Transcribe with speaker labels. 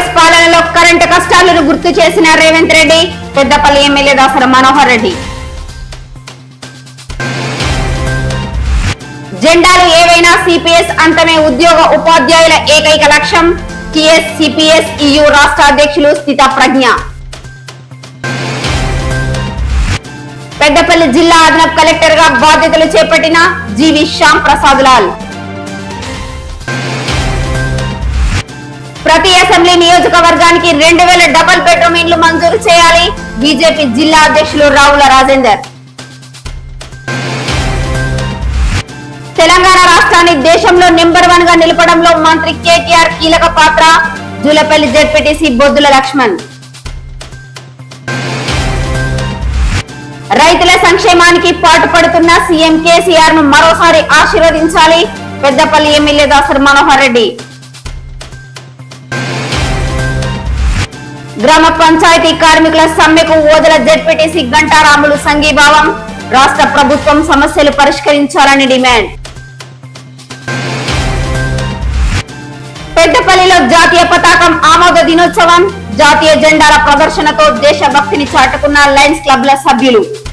Speaker 1: కాంగ్రెస్ పాలనలో కరెంటు కష్టాలను గుర్తు చేసిన రేవంత్ రెడ్డి పెద్దపల్లి ఎమ్మెల్యే దాసర మనోహర్ రెడ్డి జెండాలు ఏవైనా సిపిఎస్ అంతమే ఉద్యోగ ఉపాధ్యాయుల ఏకైక లక్ష్యం టిఎస్ సిపిఎస్ ఇయు రాష్ట్ర అధ్యక్షులు స్థిత ప్రజ్ఞ పెద్దపల్లి జిల్లా అదనపు కలెక్టర్ గా బాధ్యతలు చేపట్టిన జీవి శ్యామ్ ప్రసాద్ లాల్ ప్రతి అసెంబ్లీ నియోజకవర్గానికి రెండు వేల డబుల్ బెడ్రూమ్ ఇండ్లు మంజూరు చేయాలి బీజేపీ జిల్లా అధ్యక్షులు రావుల రాజేందర్ తెలంగాణ రాష్ట్రాన్ని దేశంలో నెంబర్ వన్ గా నిలపడంలో మంత్రి కేటీఆర్ కీలక పాత్ర జూలపల్లి జెడ్పీటీసీ బొద్దుల లక్ష్మణ్ రైతుల సంక్షేమానికి పాటుపడుతున్న సీఎం కేసీఆర్ ను మరోసారి ఆశీర్వదించాలి పెద్దపల్లి ఎమ్మెల్యే దాసర్ మనోహర్ రెడ్డి గ్రామ పంచాయతీ కార్మికుల సమ్మెకు ఓదల జెడ్పీటీసీ గంటారాములు సంఘీభావం రాష్ట్ర ప్రభుత్వం సమస్యలు పరిష్కరించాలని డిమాండ్ పెద్దపల్లిలో జాతీయ పతాకం ఆమోద దినోత్సవం జాతీయ జెండాల ప్రదర్శనతో దేశభక్తిని చాటుకున్న లయన్స్ క్లబ్ల సభ్యులు